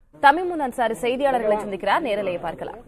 தமிமுன் அன்சாரி செய்தியாளர்களை சந்திக்கிறார் நேரலையை பார்க்கலாம்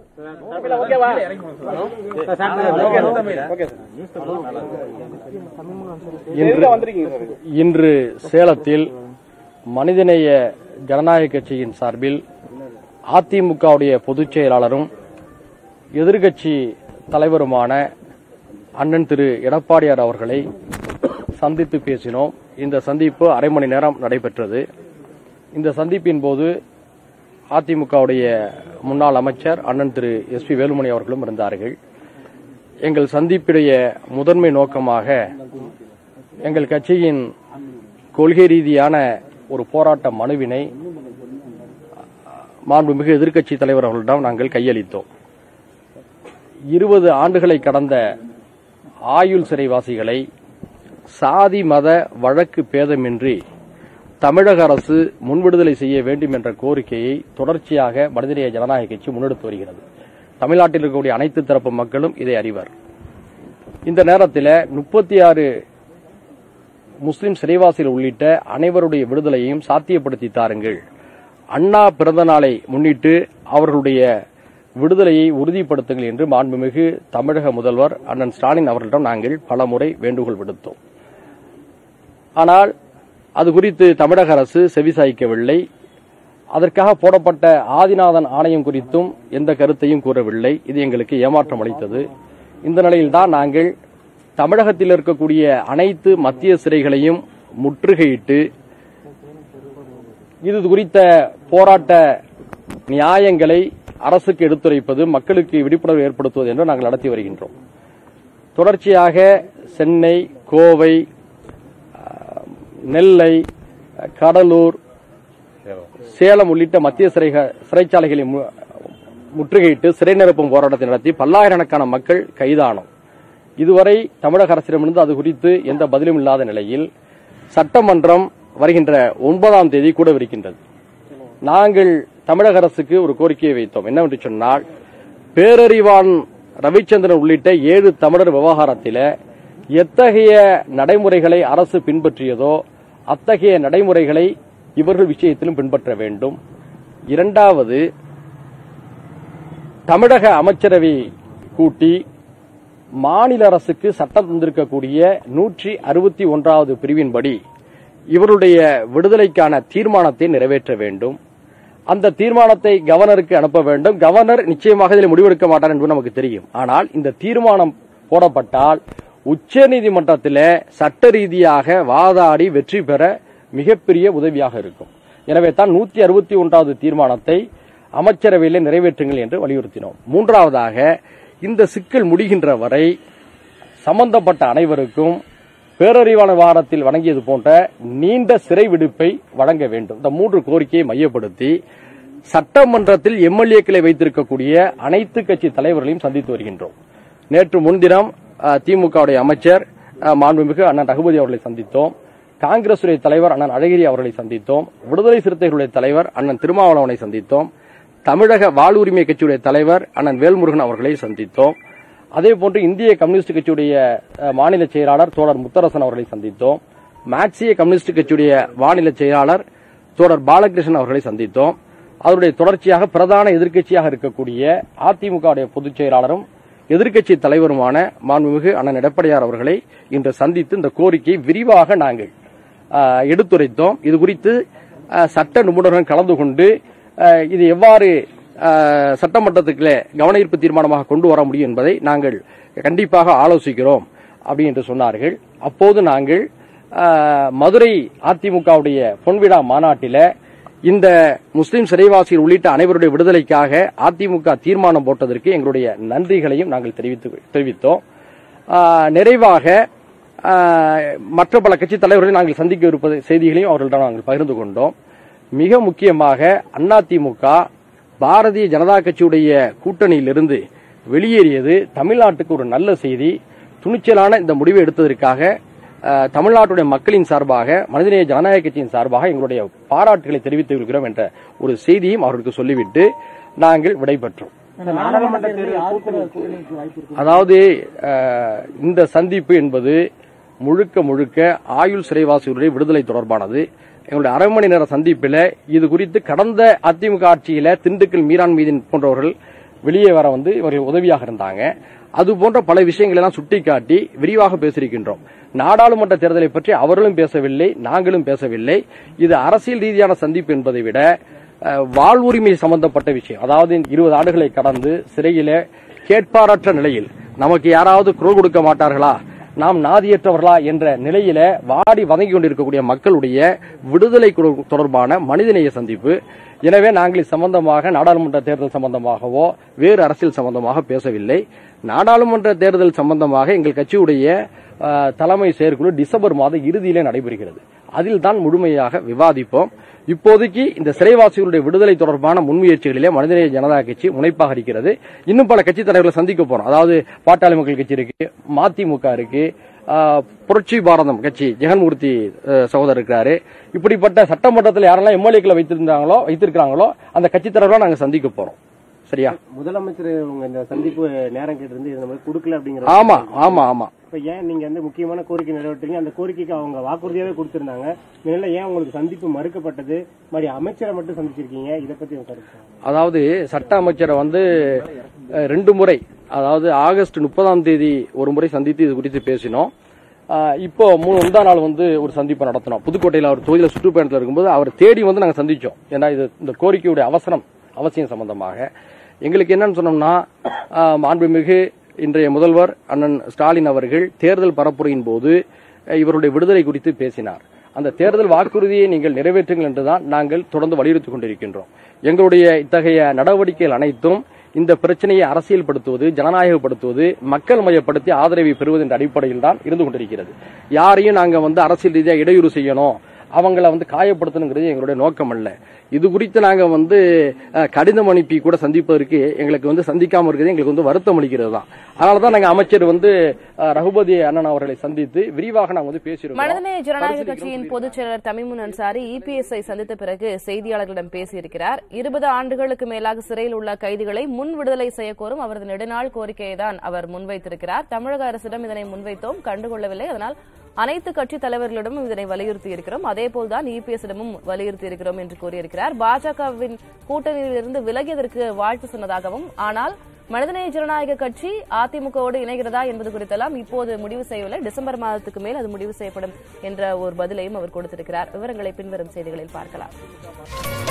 இன்று சேலத்தில் மனிதநேய ஜனநாயக கட்சியின் சார்பில் அதிமுகவுடைய பொதுச் செயலாளரும் எதிர்க்கட்சி தலைவருமான அண்ணன் திரு எடப்பாடியார் அவர்களை சந்தித்து பேசினோம் இந்த சந்திப்பு அரை மணி நேரம் நடைபெற்றது இந்த சந்திப்பின் போது அதிமுகவுடைய முன்னாள் அமைச்சர் அண்ணன் திரு எஸ் பி வேலுமணி அவர்களும் இருந்தார்கள் எங்கள் சந்திப்புடைய முதன்மை நோக்கமாக எங்கள் கட்சியின் கொள்கை ரீதியான ஒரு போராட்ட மனுவினை மாண்புமிகு எதிர்க்கட்சி தலைவர் அவர்களிடம் நாங்கள் கையளித்தோம் இருபது ஆண்டுகளை கடந்த ஆயுள் சிறைவாசிகளை சாதி மத வழக்கு பேதமின்றி தமிழக அரசு முன்விடுதலை செய்ய வேண்டும் என்ற கோரிக்கையை தொடர்ச்சியாக மனிதநேய ஜனநாயக கட்சி முன்னெடுத்து வருகிறது தமிழ்நாட்டில் இருக்கக்கூடிய அனைத்து தரப்பு மக்களும் இதை அறிவர் இந்த நேரத்தில் முப்பத்தி ஆறு முஸ்லிம் சிறைவாசிகள் உள்ளிட்ட அனைவருடைய விடுதலையையும் சாத்தியப்படுத்தி தாருங்கள் அண்ணா பிறந்த நாளை முன்னிட்டு அவர்களுடைய விடுதலையை உறுதிப்படுத்துங்கள் என்று மாண்புமிகு தமிழக முதல்வர் அண்ணன் ஸ்டாலின் அவர்களிடம் நாங்கள் பலமுறை வேண்டுகோள் விடுத்தோம் ஆனால் அது குறித்து தமிழக அரசு செவிசாய்க்கவில்லை அதற்காக போடப்பட்ட ஆதிநாதன் ஆணையம் குறித்தும் எந்த கருத்தையும் கூறவில்லை இது எங்களுக்கு ஏமாற்றம் அளித்தது இந்த நிலையில்தான் நாங்கள் தமிழகத்தில் இருக்கக்கூடிய அனைத்து மத்திய சிறைகளையும் முற்றுகையிட்டு இது குறித்த போராட்ட நியாயங்களை அரசுக்கு எடுத்துரைப்பது மக்களுக்கு விழிப்புணர்வு ஏற்படுத்துவது என்று நாங்கள் நடத்தி வருகின்றோம் தொடர்ச்சியாக சென்னை கோவை அஹ், நெல்லை அஹ், கடலூர் சேலம் உள்ளிட்ட மத்திய சிறைக- சிறைச்சாலைகளை மு- முற்றுகையிட்டு சிறை நிரப்பும் போராட்டத்தை நடத்தி பல்லாயிரக்கணக்கான மக்கள் கைதானோம் இதுவரை தமிழக அரசிடமிருந்து அது குறித்து எந்த பதிலும் இல்லாத நிலையில் சட்டமன்றம் வருகின்ற ஒன்பதாம் தேதி கூடவிருக்கின்றது நாங்கள் தமிழக அரசுக்கு ஒரு கோரிக்கையை வைத்தோம் என்னவென்று சொன்னால் பேரறிவான் ரவிச்சந்திரன் உள்ளிட்ட ஏழு தமிழர் விவகாரத்தில் எத்தகைய நடைமுறைகளை அரசு பின்பற்றியதோ அத்தகைய நடைமுறைகளை இவர்கள் விஷயத்திலும் பின்பற்ற வேண்டும் இரண்டாவது தமிழக அமைச்சரவை கூட்டி மாநில அரசுக்கு சட்டம் தந்திருக்கக்கூடிய நூற்றி அறுபத்தி ஒன்றாவது பிரிவின்படி இவருடைய விடுதலைக்கான தீர்மானத்தை நிறைவேற்ற வேண்டும் அந்த தீர்மானத்தை கவர்னருக்கு அனுப்ப வேண்டும் கவர்னர் நிச்சயமாக இதில் முடிவெடுக்க மாட்டார் என்பது நமக்கு தெரியும் ஆனால் இந்த தீர்மானம் போடப்பட்டால் உச்சநீதிமன்றத்தில் சட்ட ரீதியாக வாதாடி வெற்றி பெற மிகப்பெரிய உதவியாக இருக்கும் எனவே தான் நூத்தி அறுபத்தி ஒன்றாவது தீர்மானத்தை அமைச்சரவையில் நிறைவேற்றுங்கள் என்று வலியுறுத்தினோம் மூன்றாவதாக இந்த சிக்கல் முடிகின்ற வரை சம்பந்தப்பட்ட அனைவருக்கும் பேரறிவான வாரத்தில் வழங்கியது போன்ற நீண்ட சிறை விடுப்பை வழங்க வேண்டும் இந்த மூன்று கோரிக்கையை மையப்படுத்தி சட்டமன்றத்தில் எம்எல்ஏக்களை வைத்திருக்கக்கூடிய அனைத்து கட்சி தலைவர்களையும் சந்தித்து வருகின்றோம் நேற்று முன்தினம் அஹ், திமுகவுடைய அமைச்சர் அஹ், மாண்புமிகு அண்ணன் ரகுபதி அவர்களை சந்தித்தோம் காங்கிரஸ் உடைய தலைவர் அண்ணன் அழகிரி அவர்களை சந்தித்தோம் விடுதலை சிறுத்தைகளுடைய தலைவர் அண்ணன் திருமாவளவனை சந்தித்தோம் தமிழக வாழ்வுரிமை கட்சியுடைய தலைவர் அண்ணன் வேல்முருகன் அவர்களை சந்தித்தோம் அதே போன்று இந்திய கம்யூனிஸ்ட் கட்சியுடைய அஹ், மாநில செயலாளர் தோழர் முத்தரசன் அவர்களை சந்தித்தோம் மார்க்சிய கம்யூனிஸ்ட் கட்சியுடைய மாநில செயலாளர் தோழர் பாலகிருஷ்ணன் அவர்களை சந்தித்தோம் அவருடைய தொடர்ச்சியாக பிரதான எதிர்க்கட்சியாக இருக்கக்கூடிய அதிமுகவுடைய பொதுச் செயலாளரும் எதிர்க்கட்சி தலைவருமான மாண்புமிகு அண்ணன் எடப்பாடியார் அவர்களை இன்று சந்தித்து இந்த கோரிக்கையை விரிவாக நாங்கள் அஹ், எடுத்துரைத்தோம் இது குறித்து அஹ், சட்ட நிபுணர்கள் கலந்து கொண்டு அஹ், இது எவ்வாறு அஹ், சட்டமன்றத்துக்கு கவன ஈர்ப்பு தீர்மானமாக கொண்டு வர முடியும் என்பதை நாங்கள் கண்டிப்பாக ஆலோசிக்கிறோம் அப்படி என்று சொன்னார்கள் அப்போது நாங்கள் அஹ், மதுரை அதிமுகவுடைய பொன்விழா மாநாட்டில இந்த முஸ்லிம் சிறைவாசிகள் உள்ளிட்ட அனைவருடைய விடுதலைக்காக அதிமுக தீர்மானம் போட்டதற்கு எங்களுடைய நன்றிகளையும் நாங்கள் தெரிவித்து தெரிவித்தோம் ஆஹ், நிறைவாக ஆஹ், மற்ற பல கட்சி தலைவர்களை நாங்கள் சந்திக்க இருப்பது செய்திகளையும் அவர்களிடம் நாங்கள் பகிர்ந்து கொண்டோம் மிக முக்கியமாக அதிமுக பாரதிய ஜனதா கட்சியுடைய கூட்டணியிலிருந்து வெளியேறியது தமிழ்நாட்டுக்கு ஒரு நல்ல செய்தி துணிச்சலான இந்த முடிவை எடுத்ததற்காக அஹ், தமிழ்நாட்டுடைய மக்களின் சார்பாக மனிதநேய ஜனநாயக கட்சியின் சார்பாக எங்களுடைய பாராட்டுகளை தெரிவித்துக் கொள்கிறோம் என்ற ஒரு செய்தியும் அவர்களுக்கு சொல்லிவிட்டு நாங்கள் விடைபெற்றோம் நாடாளுமன்ற தேர்தல் கூட்டணி அதாவது அஹ், இந்த சந்திப்பு என்பது முழுக்க முழுக்க ஆயுள் சிறைவாசிகளுடைய விடுதலை தொடர்பானது எங்களுடைய அரை மணி நேர சந்திப்பில் இது குறித்து கடந்த அதிமுக ஆட்சியில திண்டுக்கல் மீரான் மீதின் போன்றவர்கள் வெளியே வர வந்து இவர்கள் உதவியாக இருந்தாங்க அது போன்ற பல விஷயங்களை எல்லாம் சுட்டிக்காட்டி விரிவாக பேசியிருக்கின்றோம் நாடாளுமன்ற தேர்தலை பற்றி அவர்களும் பேசவில்லை நாங்களும் பேசவில்லை இது அரசியல் ரீதியான சந்திப்பு என்பதை விட அஹ், வாழ்வுரிமை சம்பந்தப்பட்ட விஷயம் அதாவது இருபது ஆண்டுகளை கடந்து சிறையில கேட்பாரற்ற நிலையில் நமக்கு யாராவது குரல் கொடுக்க மாட்டார்களா நாம் நாதியற்றவர்களா என்ற நிலையில வாடி வதங்கி கொண்டிருக்கக்கூடிய மக்களுடைய விடுதலை குழு- தொடர்பான மனிதநேய சந்திப்பு எனவே நாங்கள் இது சம்பந்தமாக நாடாளுமன்ற தேர்தல் சம்பந்தமாகவோ வேறு அரசியல் சம்பந்தமாக பேசவில்லை நாடாளுமன்ற தேர்தல் சம்பந்தமாக எங்கள் கட்சியுடைய அஹ், தலைமை செயற்குழு டிசம்பர் மாத இறுதியிலே நடைபெறுகிறது அதில் தான் முழுமையாக விவாதிப்போம் இப்போதைக்கு இந்த சிறைவாசிகளுடைய விடுதலை தொடர்பான முன்முயற்சிகளிலே மனிதநேய ஜனதா கட்சி முனைப்பாக இருக்கிறது இன்னும் பல கட்சி தலைவர்களை சந்திக்க போறோம் அதாவது பாட்டாளி மக்கள் கட்சி இருக்கு மதிமுக இருக்கு ஆஹ், புரட்சி பாரதம் கட்சி ஜெகன்மூர்த்தி அஹ், சகோதரர் இருக்கிறாரு இப்படிப்பட்ட சட்டமன்றத்தில் யாரெல்லாம் எம்எல்ஏக்களை வைத்திருந்தாங்களோ வைத்திருக்கிறாங்களோ அந்த கட்சி தலைவர்களா நாங்க சந்திக்க போறோம் சரியா முதலமைச்சர் உங்க இந்த சந்திப்பு நேரம் கேட்டிருந்து இந்த மாதிரி கொடுக்கல அப்படிங்கிற ஆமா ஆமா ஆமா இப்ப ஏன் நீங்க வந்து முக்கியமான கோரிக்கை நிறைவேற்றீங்க அந்த கோரிக்கைக்கு அவங்க வாக்குறுதியாவே கொடுத்திருந்தாங்க இதனால ஏன் உங்களுக்கு சந்திப்பு மறுக்கப்பட்டது மாதிரி அமைச்சரை மட்டும் சந்திச்சிருக்கீங்க இதை பத்தி உங்க கருத்து அதாவது சட்ட அமைச்சரை வந்து அஹ், ரெண்டு முறை அதாவது ஆகஸ்ட் முப்பதாம் தேதி ஒரு முறை சந்தித்து இது குறித்து பேசினோம் அஹ், இப்போ மூணு முந்தா நாள் வந்து ஒரு சந்திப்பு நடத்தினோம் புதுக்கோட்டையில் அவர் தொகுதியில் சுற்றுப்பயணத்தில் இருக்கும்போது அவர் தேடி வந்து நாங்கள் சந்திச்சோம் ஏன்னா இது இந்த கோரிக்கையுடைய அவசரம் அவசியம் சம்பந்தமாக எங்களுக்கு என்னன்னு சொன்னோம்னா அஹ், மாண்புமிகு இன்றைய முதல்வர் அண்ணன் ஸ்டாலின் அவர்கள் தேர்தல் பரப்புரையின் போது அஹ், இவருடைய விடுதலை குறித்து பேசினார் அந்த தேர்தல் வாக்குறுதியை நீங்கள் நிறைவேற்றுங்கள் என்றுதான் நாங்கள் தொடர்ந்து வலியுறுத்திக் கொண்டிருக்கின்றோம் எங்களுடைய இத்தகைய நடவடிக்கைகள் அனைத்தும் இந்த பிரச்சனையை அரசியல்படுத்துவது ஜனநாயகப்படுத்துவது மக்கள் மயப்படுத்தி ஆதரவை பெறுவது என்ற அடிப்படையில் தான் இருந்து கொண்டிருக்கிறது யாரையும் நாங்க வந்து அரசியல் ரீதியா இடையூறு செய்யணும் அவங்கள வந்து காயப்படுத்தணுங்கிறது எங்களுடைய நோக்கம் அல்ல இது குறித்து நாங்க வந்து அஹ், கடிதம் அனுப்பி கூட சந்திப்பதற்கு எங்களுக்கு வந்து சந்திக்காம இருக்கிறது எங்களுக்கு வந்து வருத்தம் அளிக்கிறது தான் அதனாலதான் நாங்க அமைச்சர் வந்து அஹ், ரகுபதி அண்ணன் அவர்களை சந்தித்து விரிவாக நாங்க வந்து பேசியிருக்கோம் மனிதநேய ஜனநாயக கட்சியின் பொதுச் செயலர் தமிமுன் அன்சாரி இபிஎஸ் ஐ சந்தித்த பிறகு செய்தியாளர்களிடம் பேசியிருக்கிறார் இருபது ஆண்டுகளுக்கு மேலாக சிறையில் உள்ள கைதிகளை முன் விடுதலை செய்யக்கோரும் அவரது நெடுநாள் கோரிக்கையை தான் அவர் முன்வைத்திருக்கிறார் தமிழக அரசிடம் இதனை முன்வைத்தோம் கண்டுகொள்ளவில்லை அதனால் அனைத்து கட்சி தலைவர்களிடமும் இதனை வலியுறுத்தி இருக்கிறோம் அதேபோல்தான் இபிஎஸ் இடமும் வலியுறுத்தி இருக்கிறோம் என்று கூறியிருக்கிறார் பாஜகவின் கூட்டணியிலிருந்து விலகியதற்கு வாழ்த்து சொன்னதாகவும் ஆனால் மனிதநேய ஜனநாயக கட்சி அதிமுகவோடு இணைகிறதா என்பது குறித்தெல்லாம் இப்போது முடிவு செய்யவில்லை டிசம்பர் மாதத்துக்கு மேல் அது முடிவு செய்யப்படும் என்ற ஒரு பதிலையும் அவர் கொடுத்திருக்கிறார் விவரங்களை பின்வரும் செய்திகளில் பார்க்கலாம்